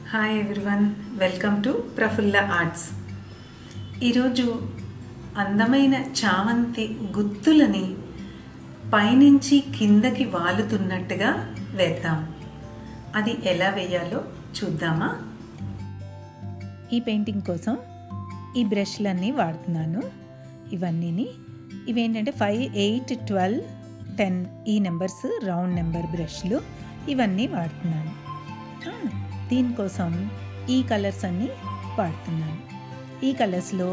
Hi everyone welcome to Praphulla arts ఈరోజు అందమైన చామంతి గుత్తులని పైనుంచి కిందకి వాలుతున్నట్టుగా వేద్దాం అది ఎలా వేయాలో చూద్దామా ఈ పెయింటింగ్ కోసం ఈ బ్రష్లన్నీ వాడుతున్నాను ఇవన్నీని ఇవేంటంటే ఫైవ్ ఎయిట్ ట్వెల్వ్ టెన్ ఈ నెంబర్స్ రౌండ్ నెంబర్ బ్రష్లు ఇవన్నీ వాడుతున్నాను ఆ, దీనికోసం ఈ కలర్స్ అన్నీ వాడుతున్నాను ఈ కలర్స్లో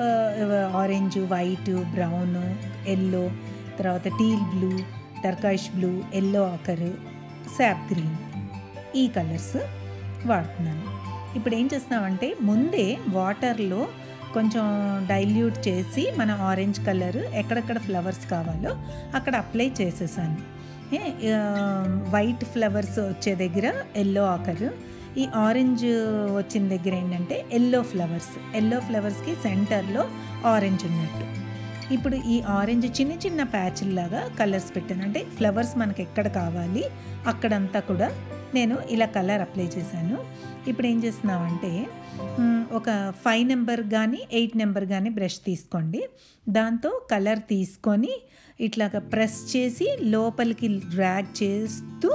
ఆరెంజ్ వైట్ బ్రౌన్ ఎల్లో తర్వాత teal blue turquoise blue yellow ochre sap green ఈ కలర్స్ వాడుతున్నాను ఇప్పుడు ఏం చేస్తామంటే ముందే వాటర్లో కొంచెం డైల్యూట్ చేసి మన ఆరెంజ్ కలర్ ఎక్కడెక్కడ ఫ్లవర్స్ కావాలో అక్కడ అప్లై చేసేసాను ఏ, ఆ, వైట్ ఫ్లవర్స్ వచ్చే దగ్గర ఎల్లో ఆకర్ ఈ ఆరెంజ్ వచ్చిన దగ్గర ఏంటంటే ఎల్లో ఫ్లవర్స్ ఎల్లో ఫ్లవర్స్కి సెంటర్లో ఆరెంజ్ ఉన్నట్టు ఇప్పుడు ఈ ఆరెంజ్ చిన్న చిన్న ప్యాచ్లాగా కలర్స్ పెట్టాను అంటే ఫ్లవర్స్ మనకి ఎక్కడ కావాలి అక్కడంతా కూడా నేను ఇలా కలర్ అప్లై చేశాను ఇప్పుడు ఏం చేస్తున్నామంటే మ్, ఒక ఫైవ్ నెంబర్ కానీ ఎయిట్ నెంబర్ కానీ బ్రష్ తీసుకోండి దాంతో కలర్ తీసుకొని ఇట్లాగా ప్రెస్ చేసి లోపలికి డ్రాగ్ చేస్తూ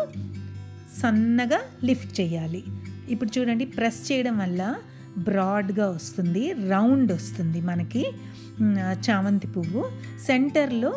సన్నగా లిఫ్ట్ చేయాలి ఇప్పుడు చూడండి ప్రెస్ చేయడం వల్ల బ్రాడ్గా వస్తుంది రౌండ్ వస్తుంది మనకి మ్, చామంతి పువ్వు సెంటర్లో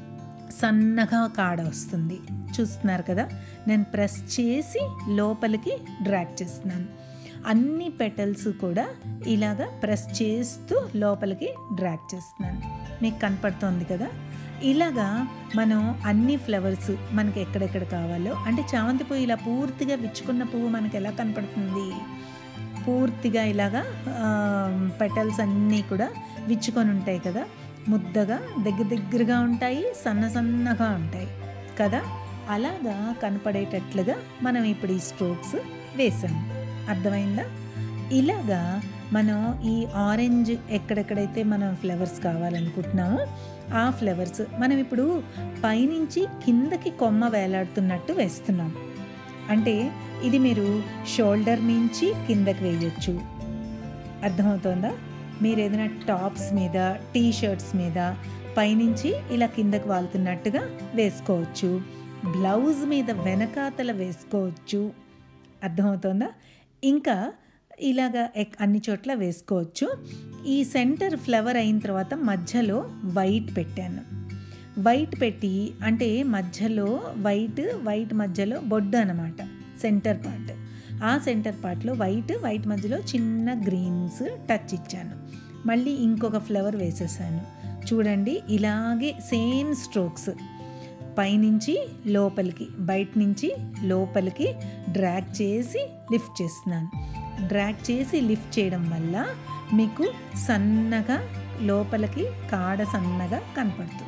సన్నగా కాడ వస్తుంది చూస్తున్నారు కదా నేను ప్రెస్ చేసి లోపలికి డ్రాగ్ చేస్తున్నాను అన్ని పెటల్స్ కూడా ఇలాగా ప్రెస్ చేస్తూ లోపలికి డ్రాగ్ చేస్తున్నాను మీకు కనపడుతోంది కదా ఇలాగా మనం అన్ని ఫ్లవర్స్ మనకి ఎక్కడెక్కడ కావాలో అంటే చామంతి పువ్వు ఇలా పూర్తిగా విచ్చుకున్న పువ్వు మనకి ఎలా కనపడుతుంది పూర్తిగా ఇలాగా పెటల్స్ అన్నీ కూడా విచ్చుకొని ఉంటాయి కదా ముద్దగా దగ్గర దగ్గరగా ఉంటాయి సన్న సన్నగా ఉంటాయి కదా అలాగా కనపడేటట్లుగా మనం ఇప్పుడు ఈ స్ట్రోక్స్ వేసాం అర్థమైందా ఇలాగా మనం ఈ ఆరెంజ్ ఎక్కడెక్కడైతే మనం ఫ్లవర్స్ కావాలనుకుంటున్నామో ఆ ఫ్లవర్స్ మనం ఇప్పుడు పైనుంచి కిందకి కొమ్మ వేలాడుతున్నట్టు వేస్తున్నాం అంటే ఇది మీరు షోల్డర్ నుంచి కిందకి వేయొచ్చు అర్థమవుతోందా మీరు ఏదైనా టాప్స్ మీద టీ షర్ట్స్ మీద పైనుంచి ఇలా కిందకి వాళ్తున్నట్టుగా వేసుకోవచ్చు బ్లౌజ్ మీద వెనకాతల వేసుకోవచ్చు అర్థమవుతోందా ఇంకా ఇలాగా ఎక్- అన్ని చోట్ల వేసుకోవచ్చు ఈ సెంటర్ ఫ్లవర్ అయిన తర్వాత మధ్యలో వైట్ పెట్టాను వైట్ పెట్టి అంటే మధ్యలో వైట్ వైట్ మధ్యలో బొడ్డు అనమాట సెంటర్ పార్ట్ ఆ సెంటర్ పార్ట్లో వైట్ వైట్ మధ్యలో చిన్న గ్రీన్స్ టచ్ ఇచ్చాను మళ్ళీ ఇంకొక ఫ్లవర్ వేసేసాను చూడండి ఇలాగే సేమ్ స్ట్రోక్స్ పైనుంచి లోపలికి బయట నుంచి లోపలికి డ్రాగ్ చేసి లిఫ్ట్ చేస్తున్నాను డ్రాగ్ చేసి లిఫ్ట్ చేయడం వల్ల మీకు సన్నగా లోపలికి కాడ సన్నగా కనపడుతుంది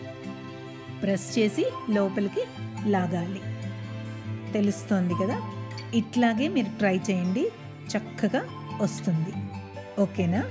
ప్రెస్ చేసి లోపలికి లాగాలి తెలుస్తోంది కదా ఇట్లాగే మీరు ట్రై చేయండి చక్కగా వస్తుంది ఓకేనా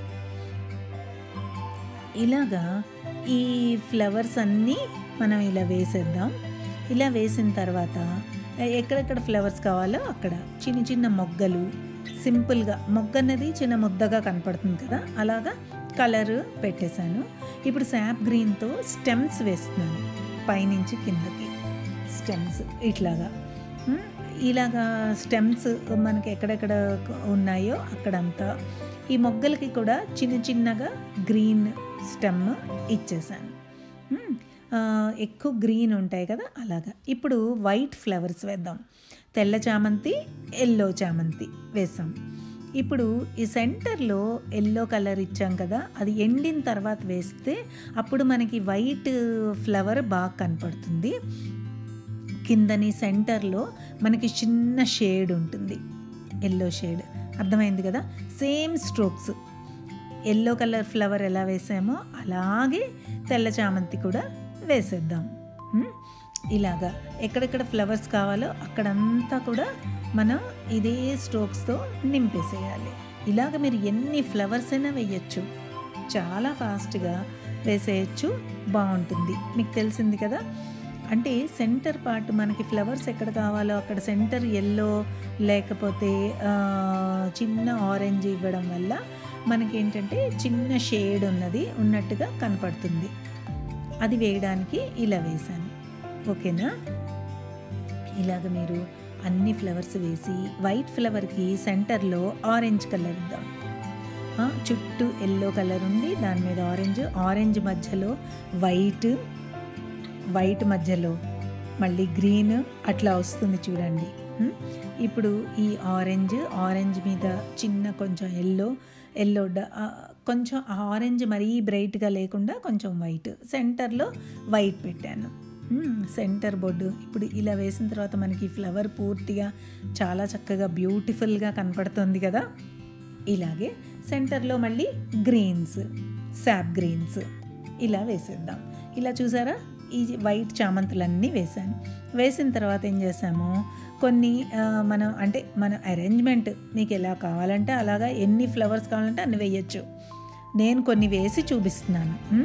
ఇలాగా ఈ ఫ్లవర్స్ అన్నీ మనం ఇలా వేసేద్దాం ఇలా వేసిన తర్వాత ఎక్కడెక్కడ ఫ్లవర్స్ కావాలో అక్కడ చిన్న చిన్న మొగ్గలు సింపుల్గా మొగ్గ అనేది చిన్న ముద్దగా కనపడుతుంది కదా అలాగా కలర్ పెట్టేశాను ఇప్పుడు శాప్ గ్రీన్తో స్టెమ్స్ వేస్తున్నాను పైనుంచి కిందకి స్టెమ్స్ ఇట్లాగా ఉమ్, ఇలాగా స్టెమ్స్ మనకి ఎక్కడెక్కడ ఉన్నాయో అక్కడంతా ఈ మొగ్గలకి కూడా చిన్న చిన్నగా గ్రీన్ స్టెమ్ ఇచ్చేసాను ఉమ్, ఆ, ఎక్కువ గ్రీన్ ఉంటాయి కదా అలాగా ఇప్పుడు వైట్ ఫ్లవర్స్ వేద్దాం తెల్ల చామంతి ఎల్లో చామంతి వేసాం ఇప్పుడు ఈ సెంటర్లో ఎల్లో కలర్ ఇచ్చాం కదా అది ఎండిన తర్వాత వేస్తే అప్పుడు మనకి వైట్ ఫ్లవర్ బాగా కనపడుతుంది కిందని సెంటర్లో మనకి చిన్న షేడ్ ఉంటుంది ఎల్లో షేడ్ అర్థమైంది కదా same strokes yellow colour flower ఎలా వేసామో అలాగే తెల్ల చామంతి కూడా వేసేద్దాం ఉమ్, ఇలాగా ఎక్కడెక్కడ ఫ్లవర్స్ కావాలో అక్కడంతా కూడా మనం ఇదే స్ట్రోక్స్తో నింపేసేయాలి ఇలాగ మీరు ఎన్ని ఫ్లవర్స్ అయినా వేయచ్చు చాలా ఫాస్ట్గా వేసేయచ్చు బాగుంటుంది మీకు తెలిసింది కదా అంటే సెంటర్ పార్ట్ మనకి ఫ్లవర్స్ ఎక్కడ కావాలో అక్కడ సెంటర్ ఎల్లో లేకపోతే ఆ, చిన్న ఆరెంజ్ ఇవ్వడం వల్ల మనకి ఏంటంటే చిన్న షేడ్ ఉన్నది ఉన్నట్టుగా కనపడుతుంది అది వేయడానికి ఇలా వేశాను ఓకేనా ఇలాగ మీరు అన్ని ఫ్లవర్స్ వేసి వైట్ ఫ్లవర్కి సెంటర్లో ఆరెంజ్ కలర్ ఇద్దాం ఆ, చుట్టూ ఎల్లో కలర్ ఉంది దాని మీద ఆరెంజ్ ఆరెంజ్ మధ్యలో వైట్ వైట్ మధ్యలో మళ్ళీ గ్రీన్ అట్లా వస్తుంది చూడండి ఉమ్, ఇప్పుడు ఈ ఆరెంజ్ ఆరెంజ్ మీద చిన్న కొంచెం ఎల్లో ఎల్లో కొంచెం ఆ ఆరెంజ్ మరీ బ్రైట్గా లేకుండా కొంచెం వైట్ సెంటర్లో వైట్ పెట్టాను మ్మ్. సెంటర్ బోర్డు ఇప్పుడు ఇలా వేసిన తర్వాత మనకి ఫ్లవర్ పూర్తిగా చాలా చక్కగా బ్యూటిఫుల్గా కనపడుతుంది కదా ఇలాగే సెంటర్లో మళ్ళీ గ్రీన్స్ శాప్ గ్రీన్స్ ఇలా వేసేద్దాం ఇలా చూసారా ఈ వైట్ చామంతులన్నీ వేసాను వేసిన తర్వాత ఏం చేసాము కొన్ని ఆ, మనం అంటే మన అరేంజ్మెంట్ మీకు ఎలా కావాలంటే అలాగా ఎన్ని ఫ్లవర్స్ కావాలంటే అన్ని వేయచ్చు నేను కొన్ని వేసి చూపిస్తున్నాను మ్?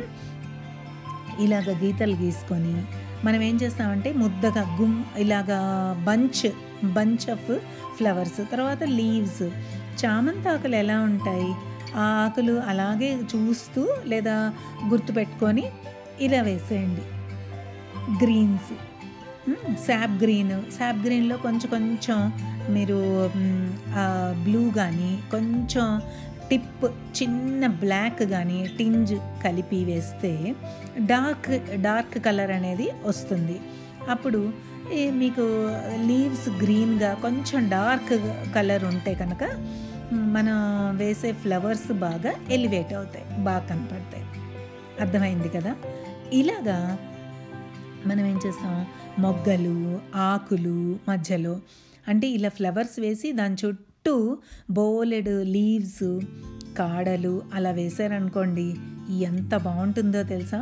ఇలాగ గీతలు గీసుకొని మనం ఏం చేస్తామంటే ముద్దగా గుమ్ ఇలాగా బంచ్ బంచ్ ఆఫ్ ఫ్లవర్స్ తర్వాత లీవ్స్ చామంతి ఆకులు ఎలా ఉంటాయి ఆ ఆకులు అలాగే చూస్తూ లేదా గుర్తుపెట్టుకొని ఇలా వేసేయండి గ్రీన్స్ శాప్ గ్రీన్ శాప్ గ్రీన్లో కొంచెం కొంచెం మీరు బ్లూ కానీ కొంచెం టిప్ చిన్న బ్లాక్ కానీ టింజ్ కలిపి వేస్తే డార్క్ డార్క్ కలర్ అనేది వస్తుంది అప్పుడు ఈ మీకు లీవ్స్ గ్రీన్గా కొంచెం డార్క్ కలర్ ఉంటే కనుక మనం వేసే ఫ్లవర్స్ బాగా ఎలివేట్ అవుతాయి బాగా కనపడతాయి అర్థమైంది కదా ఇలాగా మనం ఏం చేస్తాం మొగ్గలు ఆకులు మధ్యలో అంటే ఇలా ఫ్లవర్స్ వేసి దాని చుట్టూ బోలెడు లీవ్స్ కాడలు అలా వేశారనుకోండి ఎంత బాగుంటుందో తెలుసా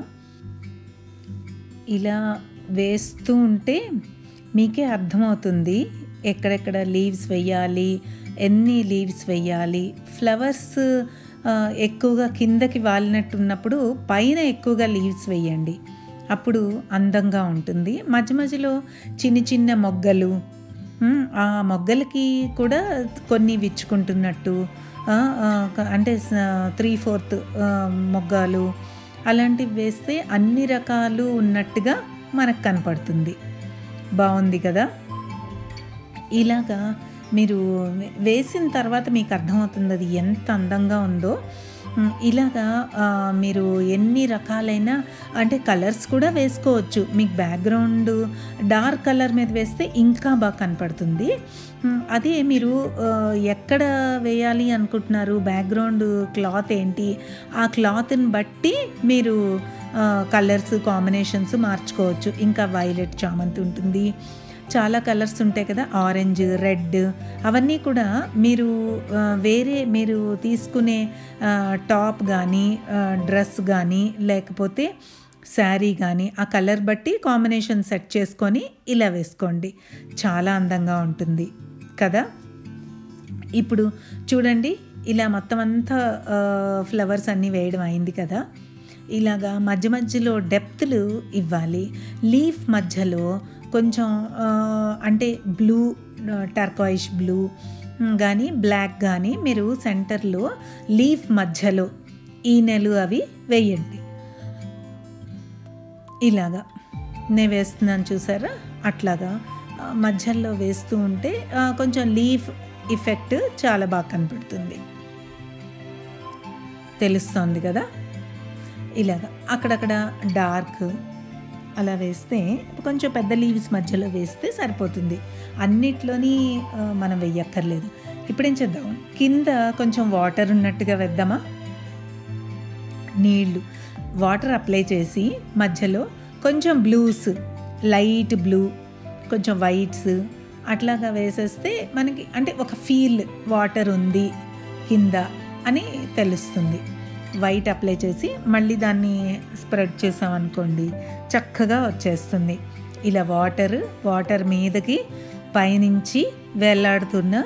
ఇలా వేస్తూ ఉంటే మీకే అర్థమవుతుంది ఎక్కడెక్కడ లీవ్స్ వేయాలి ఎన్ని లీవ్స్ వేయాలి ఫ్లవర్స్ ఆ, ఎక్కువగా కిందకి వాలినట్టు ఉన్నప్పుడు పైన ఎక్కువగా లీవ్స్ వేయండి అప్పుడు అందంగా ఉంటుంది మధ్య మధ్యలో చిన్న చిన్న మొగ్గలు ఉమ్, ఆ మొగ్గలకి కూడా కొన్ని విచ్చుకుంటున్నట్టు ఆ, ఆ, క- అంటే త్రీ ఫోర్త్ మొగ్గలు అలాంటివి వేస్తే అన్ని రకాలు ఉన్నట్టుగా మనకు కనపడుతుంది బాగుంది కదా ఇలాగా మీరు వే- వేసిన తర్వాత మీకు అర్థమవుతుంది అది ఎంత అందంగా ఉందో ఉమ్, ఇలాగా ఆ, మీరు ఎన్ని రకాలైన అంటే కలర్స్ కూడా వేసుకోవచ్చు మీకు బ్యాక్గ్రౌండ్ డార్క్ కలర్ మీద వేస్తే ఇంకా బాగా కనపడుతుంది ఉమ్, అదే మీరు ఆ, ఎక్కడ వేయాలి అనుకుంటున్నారు బ్యాక్గ్రౌండ్ క్లాత్ ఏంటి ఆ క్లాత్ని బట్టి మీరు కలర్స్ కాంబినేషన్స్ మార్చుకోవచ్చు ఇంకా వైలెట్ చామంతి ఉంటుంది చాలా కలర్స్ ఉంటాయి కదా ఆరెంజ్ రెడ్ అవన్నీ కూడా మీరు ఆ, వేరే మీరు తీసుకునే ఆ, టాప్ కానీ ఆ, డ్రెస్ కానీ లేకపోతే శారీ కానీ ఆ కలర్ బట్టి కాంబినేషన్ సెట్ చేసుకొని ఇలా వేసుకోండి చాలా అందంగా ఉంటుంది కదా ఇప్పుడు చూడండి ఇలా మొత్తం అంతా ఆ, ఫ్లవర్స్ అన్నీ వేయడం అయింది కదా ఇలాగా మధ్య మధ్యలో డెప్త్లు ఇవ్వాలి లీఫ్ మధ్యలో కొంచెం ఆ, అంటే బ్లూ టర్కాయిష్ బ్లూ కానీ బ్లాక్ కానీ మీరు సెంటర్లో లీఫ్ మధ్యలో ఈనెలు అవి వేయండి ఇలాగా నేను వేస్తున్నాను చూసారా అట్లాగా ఆ, మధ్యలో వేస్తూ ఉంటే ఆ, కొంచెం లీఫ్ ఇఫెక్ట్ చాలా బాగా కనపడుతుంది తెలుస్తోంది కదా ఇలాగా అక్కడక్కడ డార్క్ అలా వేస్తే కొంచెం పెద్ద లీవ్స్ మధ్యలో వేస్తే సరిపోతుంది అన్నిట్లోని ఆ, మనం వెయ్యక్కర్లేదు ఇప్పుడేం చేద్దాం కింద కొంచెం వాటర్ ఉన్నట్టుగా వేద్దామా నీళ్ళు వాటర్ అప్లై చేసి మధ్యలో కొంచెం బ్లూస్ లైట్ బ్లూ కొంచెం వైట్స్ అట్లాగా వేసేస్తే మనకి అంటే ఒక ఫీల్ వాటర్ ఉంది కింద అని తెలుస్తుంది వైట్ అప్లై చేసి మళ్ళీ దాన్ని స్ప్రెడ్ చేసామనుకోండి చక్కగా వచ్చేస్తుంది ఇలా వాటర్ వాటర్ మీదకి పైనుంచి వేలాడుతున్న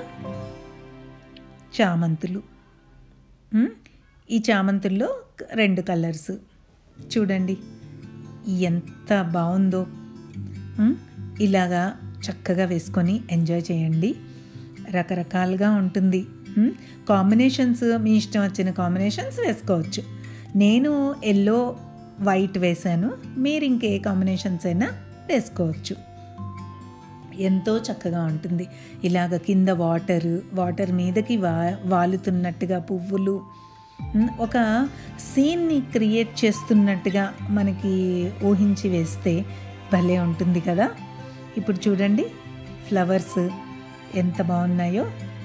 చామంతులు ఉమ్, ఈ చామంతుల్లో రెండు కలర్స్ చూడండి ఎంత బాగుందో ఉమ్, ఇలాగా చక్కగా వేసుకొని ఎంజాయ్ చేయండి రకరకాలుగా ఉంటుంది ఉమ్, కాంబినేషన్స్ మీ ఇష్టం వచ్చిన కాంబినేషన్స్ వేసుకోవచ్చు నేను ఎల్లో వైట్ వేశాను మీరు ఇంకే కాంబినేషన్స్ అయినా వేసుకోవచ్చు ఎంతో చక్కగా ఉంటుంది ఇలాగ కింద వాటర్ వాటర్ మీదకి వా వాలుతున్నట్టుగా పువ్వులు ఉమ్, ఒక సీన్ని క్రియేట్ చేస్తున్నట్టుగా మనకి ఊహించి వేస్తే భలే ఉంటుంది కదా ఇప్పుడు చూడండి ఫ్లవర్స్ ఎంత బాగున్నాయో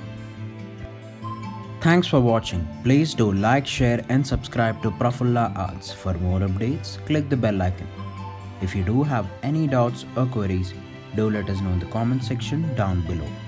Thanks for watching. Please do like, share, and subscribe to Prafulla Arts. For more updates, click the bell icon. If you do have any doubts or queries, do let us know in the comment section down below.